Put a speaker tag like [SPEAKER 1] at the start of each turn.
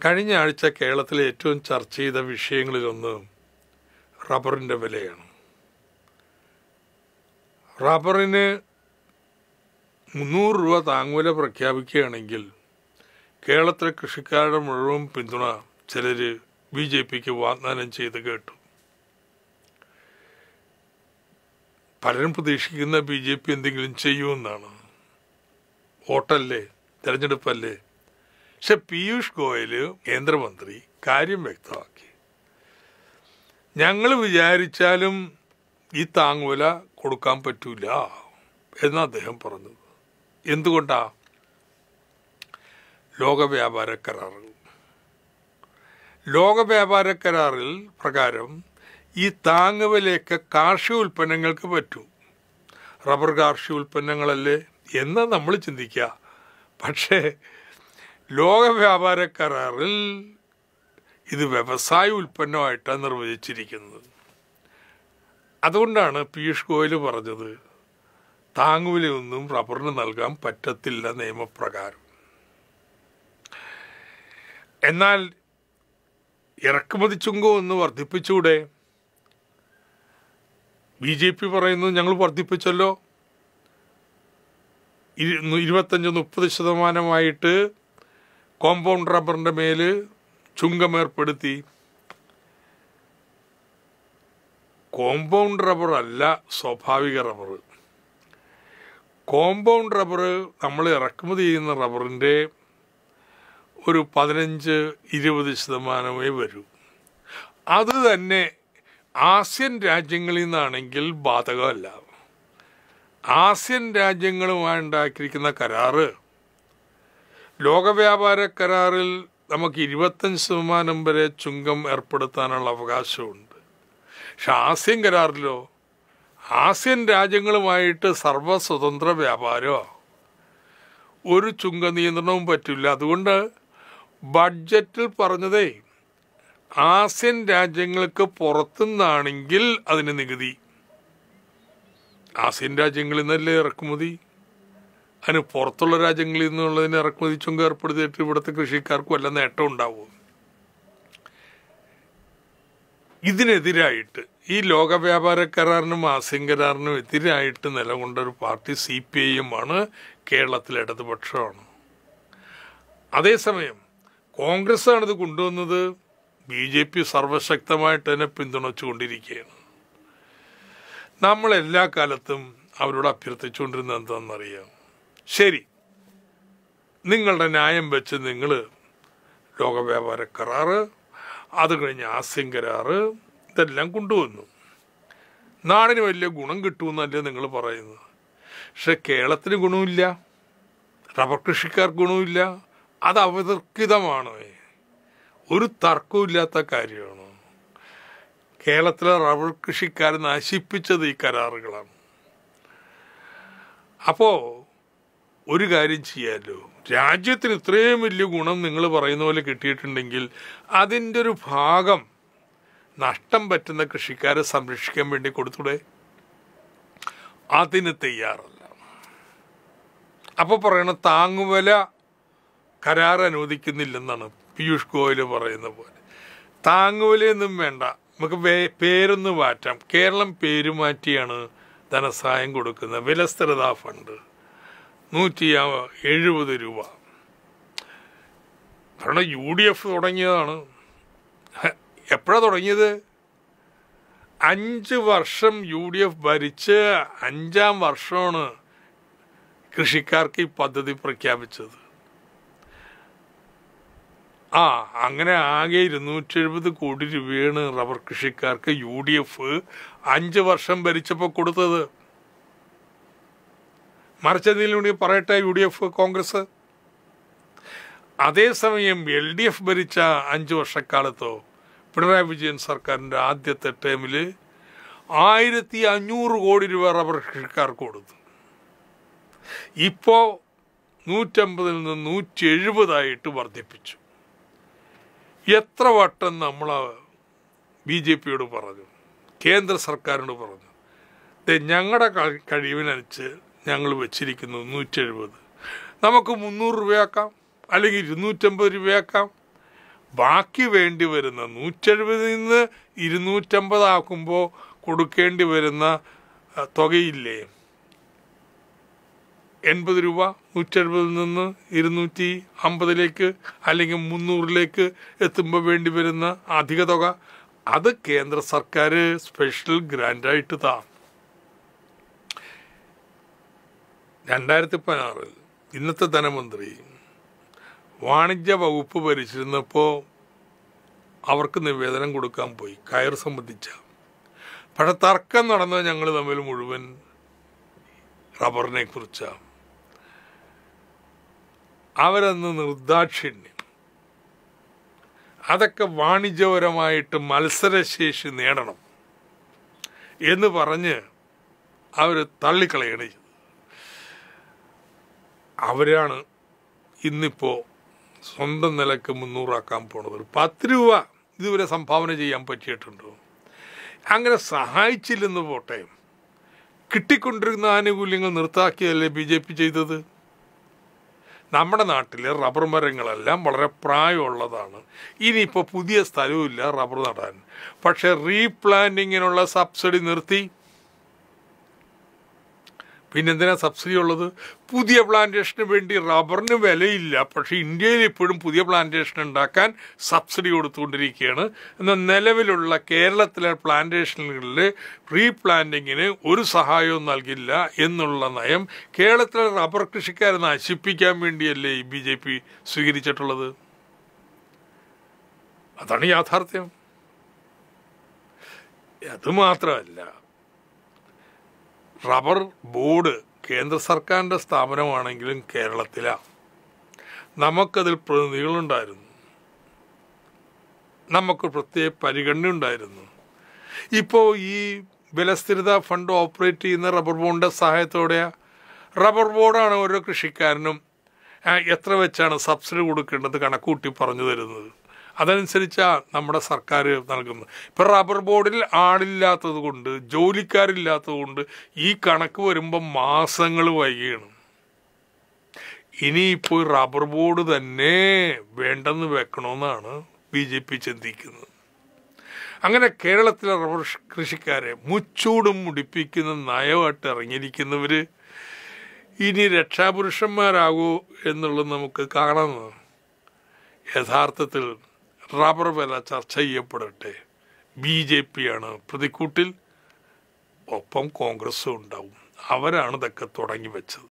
[SPEAKER 1] കഴിഞ്ഞ ആഴ്ച കേരളത്തിലെ ഏറ്റവും ചർച്ച ചെയ്ത വിഷയങ്ങളിലൊന്ന് റബ്ബറിൻ്റെ വിലയാണ് റബ്ബറിന് മുന്നൂറ് രൂപ താങ്ങുവില പ്രഖ്യാപിക്കുകയാണെങ്കിൽ കേരളത്തിലെ കൃഷിക്കാരുടെ മുഴുവൻ പിന്തുണ ചിലർ ബി ജെ പിക്ക് വാഗ്ദാനം ചെയ്ത് കേട്ടു പലരും പ്രതീക്ഷിക്കുന്ന ബി ജെ പി എന്തെങ്കിലും ചെയ്യുമെന്നാണ് വോട്ടല്ലേ തെരഞ്ഞെടുപ്പല്ലേ പക്ഷെ പീയൂഷ് ഗോയൽ കേന്ദ്രമന്ത്രി കാര്യം വ്യക്തമാക്കി ഞങ്ങൾ വിചാരിച്ചാലും ഈ താങ്ങുവില കൊടുക്കാൻ പറ്റൂല എന്ന് അദ്ദേഹം പറഞ്ഞത് എന്തുകൊണ്ടാ ലോക വ്യാപാര കരാർ ലോക വ്യാപാര കരാറിൽ പ്രകാരം ഈ താങ്ങുവിലയൊക്കെ കാർഷിക ഉൽപ്പന്നങ്ങൾക്ക് പറ്റൂ റബ്ബർ കാർഷിക ഉൽപ്പന്നങ്ങളല്ലേ എന്ന് നമ്മൾ ചിന്തിക്കുക പക്ഷേ ലോക വ്യാപാര കരാറിൽ ഇത് വ്യവസായ ഉൽപ്പന്നമായിട്ടാണ് നിർവചിച്ചിരിക്കുന്നത് അതുകൊണ്ടാണ് പീയൂഷ് ഗോയൽ പറഞ്ഞത് താങ്ങുവിലയൊന്നും റബ്ബറിന് നൽകാൻ പറ്റത്തില്ല നിയമപ്രകാരം എന്നാൽ ഇറക്കുമതി ചുങ്കം ഒന്ന് വർദ്ധിപ്പിച്ചൂടെ ബി ജെ പി പറയുന്നു ഞങ്ങൾ വർദ്ധിപ്പിച്ചല്ലോ ഇരു- ഇരുപത്തഞ്ച് മുപ്പത് ശതമാനമായിട്ട് കോമ്പൗണ്ട് റബ്ബറിൻ്റെ മേൽ ചുങ്കം ഏർപ്പെടുത്തി കോമ്പൗണ്ട് റബ്ബർ അല്ല സ്വാഭാവിക റബ്ബർ കോമ്പൗണ്ട് റബ്ബർ നമ്മൾ ഇറക്കുമതി ചെയ്യുന്ന റബ്ബറിൻ്റെ ഒരു പതിനഞ്ച് ഇരുപത് ശതമാനമേ വരൂ അത് തന്നെ ആസ്യൻ രാജ്യങ്ങളിൽ നിന്നാണെങ്കിൽ ബാധകമല്ല ആസ്യൻ രാജ്യങ്ങളുമായി ഉണ്ടാക്കിയിരിക്കുന്ന കരാറ് ലോകവ്യാപാര കരാറിൽ നമുക്ക് ഇരുപത്തഞ്ച് ശതമാനം വരെ ചുങ്കം ഏർപ്പെടുത്താനുള്ള അവകാശമുണ്ട് പക്ഷെ ആസ്യൻ കരാറിലോ ആസ്യൻ രാജ്യങ്ങളുമായിട്ട് സർവ്വസ്വതന്ത്ര വ്യാപാരമോ ഒരു ചുങ്ക നിയന്ത്രണവും പറ്റില്ല അതുകൊണ്ട് ബഡ്ജറ്റിൽ പറഞ്ഞതേ ആസ്യൻ രാജ്യങ്ങൾക്ക് പുറത്തുനിന്നാണെങ്കിൽ അതിന് നികുതി ആസ്യൻ രാജ്യങ്ങളിൽ നിന്നല്ലേ ഇറക്കുമതി അതിന് പുറത്തുള്ള രാജ്യങ്ങളിൽ നിന്നുള്ളതിന് ഇറക്കുമതി ചുങ്കം ഏർപ്പെടുത്തിയിട്ട് ഇവിടുത്തെ കൃഷിക്കാർക്ക് വല്ല നേട്ടം ഉണ്ടാവും ഇതിനെതിരായിട്ട് ഈ ലോക വ്യാപാര കരാറിനും ആസ്യൻ കരാറിനും എതിരായിട്ട് നിലകൊണ്ട ഒരു party C P I M ആണ് കേരളത്തിലെ ഇടതുപക്ഷമാണ് അതേസമയം കോൺഗ്രസ് ആണ് ഇത് കൊണ്ടുവന്നത് ബി ജെ പി സർവശക്തമായിട്ട് തന്നെ പിന്തുണച്ചുകൊണ്ടിരിക്കുകയാണ് നമ്മൾ എല്ലാ കാലത്തും അവരോട് അഭ്യർത്ഥിച്ചുകൊണ്ടിരുന്നത് എന്താണെന്നറിയാം ശരി നിങ്ങളുടെ ന്യായം വെച്ച് നിങ്ങൾ ലോകവ്യാപാര കരാറ് അത് കഴിഞ്ഞ് ആസ്യം കരാറ് ഇതെല്ലാം കൊണ്ടുവന്നു നാടിന് വലിയ ഗുണം കിട്ടുമെന്നല്ലേ നിങ്ങൾ പറയുന്നത് പക്ഷെ കേരളത്തിന് ഗുണമില്ല റബ്ബർ കൃഷിക്കാർക്ക് ഗുണമില്ല അത് അവതർക്കിതമാണ് ഒരു തർക്കമില്ലാത്ത കാര്യമാണ് കേരളത്തിലെ റബ്ബർ കൃഷിക്കാരെ നശിപ്പിച്ചത് ഈ കരാറുകളാണ് അപ്പോൾ ഒരു കാര്യം ചെയ്യാമല്ലോ രാജ്യത്തിന് ഇത്രയും വലിയ ഗുണം നിങ്ങൾ പറയുന്ന പോലെ കിട്ടിയിട്ടുണ്ടെങ്കിൽ അതിൻ്റെ ഒരു ഭാഗം നഷ്ടം പറ്റുന്ന കൃഷിക്കാരെ സംരക്ഷിക്കാൻ വേണ്ടി കൊടുത്തൂടെ അതിന് തയ്യാറല്ല അപ്പോൾ പറയണ താങ്ങുവില കരാർ അനുവദിക്കുന്നില്ലെന്നാണ് പീയൂഷ് ഗോയൽ പറയുന്ന പോലെ താങ്ങുവിലയൊന്നും വേണ്ട നമുക്ക് വേ- പേരൊന്ന് മാറ്റാം കേരളം പേര് മാറ്റിയാണ് ധനസഹായം കൊടുക്കുന്നത് വിലസ്ഥിരതാ ഫണ്ട് നൂറ്റി എഴുപത് രൂപ കാരണം യു ഡി എഫ് തുടങ്ങിയതാണ് എപ്പോഴാണ് തുടങ്ങിയത് അഞ്ച് വർഷം യു ഡി എഫ് ഭരിച്ച് അഞ്ചാം വർഷമാണ് കൃഷിക്കാർക്ക് ഈ പദ്ധതി പ്രഖ്യാപിച്ചത് ആ അങ്ങനെ ആകെ ഇരുന്നൂറ്റി എഴുപത് കോടി രൂപയാണ് റബ്ബർ കൃഷിക്കാർക്ക് യു ഡി എഫ് അഞ്ച് വർഷം ഭരിച്ചപ്പോൾ കൊടുത്തത് മറിച്ചതിൽ കൂടി പറയട്ടെ യു ഡി എഫ് കോൺഗ്രസ് അതേസമയം എൽ ഡി എഫ് ഭരിച്ച അഞ്ച് വർഷക്കാലത്തോ പിണറായി വിജയൻ സർക്കാരിൻ്റെ ആദ്യത്തെ ടേമിൽ ആയിരത്തി അഞ്ഞൂറ് കോടി രൂപ റബ്ബർ കൃഷിക്കാർക്ക് കൊടുത്തു ഇപ്പോൾ നൂറ്റമ്പതിൽ നിന്ന് നൂറ്റി എഴുപതായിട്ട് വർദ്ധിപ്പിച്ചു എത്ര വട്ടം നമ്മൾ ബി ജെ പിയോട് പറഞ്ഞു കേന്ദ്ര സർക്കാരിനോട് പറഞ്ഞു ദേ ഞങ്ങളുടെ ക- കഴിവിനനുസരിച്ച് ഞങ്ങൾ വെച്ചിരിക്കുന്നു നൂറ്റി എഴുപത് നമുക്ക് മുന്നൂറ് രൂപയാക്കാം അല്ലെങ്കിൽ ഇരുന്നൂറ്റമ്പത് രൂപയാക്കാം ബാക്കി വേണ്ടി വരുന്ന നൂറ്റെഴുപതിൽ നിന്ന് ഇരുന്നൂറ്റമ്പതാക്കുമ്പോൾ കൊടുക്കേണ്ടി വരുന്ന ആ, തുകയില്ലേ എൺപത് രൂപ നൂറ്റെഴുപതിൽ നിന്ന് ഇരുന്നൂറ്റി അമ്പതിലേക്ക് അല്ലെങ്കിൽ മുന്നൂറിലേക്ക് എത്തുമ്പോൾ വേണ്ടി വരുന്ന അധിക തുക അത് കേന്ദ്ര സർക്കാർ സ്പെഷ്യൽ ഗ്രാൻഡായിട്ട് താ രണ്ടായിരത്തി പതിനാറിൽ ഇന്നത്തെ ധനമന്ത്രി വാണിജ്യ വകുപ്പ് ഭരിച്ചിരുന്നപ്പോൾ അവർക്ക് നിവേദനം കൊടുക്കാൻ പോയി കയർ സംബന്ധിച്ച പക്ഷെ തർക്കം നടന്നത് ഞങ്ങൾ തമ്മിൽ മുഴുവൻ റബ്ബറിനെ കുറിച്ചാണ് അവരന്ന് നിർദാക്ഷിണ്യം അതൊക്കെ വാണിജ്യപരമായിട്ട് മത്സരശേഷി നേടണം എന്ന് പറഞ്ഞ് അവർ തള്ളിക്കളയണ ചെയ്തത് അവരാണ് ഇന്നിപ്പോൾ സ്വന്തം നിലക്ക് മുന്നൂറാക്കാൻ പോണത് ഒരു പത്ത് രൂപ ഇതുവരെ സംഭാവന ചെയ്യാൻ പറ്റിയിട്ടുണ്ടോ അങ്ങനെ സഹായിച്ചില്ലെന്ന് പോട്ടെ കിട്ടിക്കൊണ്ടിരുന്ന ആനുകൂല്യങ്ങൾ നിർത്താക്കിയല്ലേ ബി ജെ പി ചെയ്തത് നമ്മുടെ നാട്ടിലെ റബ്ബർ മരങ്ങളെല്ലാം വളരെ പ്രായമുള്ളതാണ് ഇനിയിപ്പോൾ പുതിയ സ്ഥലവുമില്ല റബ്ബർ നടാൻ പക്ഷെ റീപ്ലാന്റിങ്ങിനുള്ള സബ്സിഡി നിർത്തി പിന്നെന്തിനാ സബ്സിഡി ഉള്ളത് പുതിയ പ്ലാന്റേഷന് വേണ്ടി റബ്ബറിന് വിലയില്ല പക്ഷെ ഇന്ത്യയിൽ ഇപ്പോഴും പുതിയ പ്ലാന്റേഷൻ ഉണ്ടാക്കാൻ സബ്സിഡി കൊടുത്തുകൊണ്ടിരിക്കുകയാണ് എന്നാൽ നിലവിലുള്ള കേരളത്തിലെ പ്ലാന്റേഷനുകളിൽ റീപ്ലാന്റിങ്ങിന് ഒരു സഹായവും നൽകില്ല എന്നുള്ള നയം കേരളത്തിലെ റബ്ബർ കൃഷിക്കാരെ നശിപ്പിക്കാൻ വേണ്ടിയല്ലേ ഈ ബി ജെ പി സ്വീകരിച്ചിട്ടുള്ളത് അതാണ് യാഥാർത്ഥ്യം അത് മാത്രമല്ല റബ്ബർ ബോർഡ് കേന്ദ്ര സർക്കാരിൻ്റെ സ്ഥാപനമാണെങ്കിലും കേരളത്തിലാണ് നമുക്കതിൽ പ്രതിനിധികളുണ്ടായിരുന്നു നമുക്ക് പ്രത്യേക പരിഗണന ഉണ്ടായിരുന്നു ഇപ്പോൾ ഈ വിലസ്ഥിരത ഫണ്ട് ഓപ്പറേറ്റ് ചെയ്യുന്ന റബ്ബർ ബോർഡിൻ്റെ സഹായത്തോടെ റബ്ബർ ബോർഡാണ് ഓരോ കൃഷിക്കാരനും ആ, എത്ര വെച്ചാണ് സബ്സിഡി കൊടുക്കേണ്ടത് കണക്കൂട്ടി പറഞ്ഞു തരുന്നത് അതനുസരിച്ചാണ് നമ്മുടെ സർക്കാർ നൽകുന്നത് ഇപ്പം റബ്ബർ ബോർഡിൽ ആളില്ലാത്തത് കൊണ്ട് ജോലിക്കാരില്ലാത്തത് കൊണ്ട് ഈ കണക്ക് വരുമ്പോൾ മാസങ്ങൾ വൈകിയാണ് ഇനിയിപ്പോൾ റബ്ബർ ബോർഡ് തന്നെ വേണ്ടെന്ന് വെക്കണമെന്നാണ് ബി ജെ പി ചിന്തിക്കുന്നത് അങ്ങനെ കേരളത്തിലെ റബ്ബർ കൃഷിക്കാരെ മുച്ചൂടും മുടിപ്പിക്കുന്ന നയമായിട്ട് ഇറങ്ങിയിരിക്കുന്നവർ ഇനി രക്ഷാപുരുഷന്മാരാകൂ എന്നുള്ളത് നമുക്ക് കാണാം യഥാർത്ഥത്തിൽ റബ്ബർ വില ചർച്ച ചെയ്യപ്പെടട്ടെ ബി ജെ പിയാണ് പ്രതിക്കൂട്ടിൽ ഒപ്പം കോൺഗ്രസും ഉണ്ടാവും അവരാണ് ഇതൊക്കെ തുടങ്ങി വെച്ചത്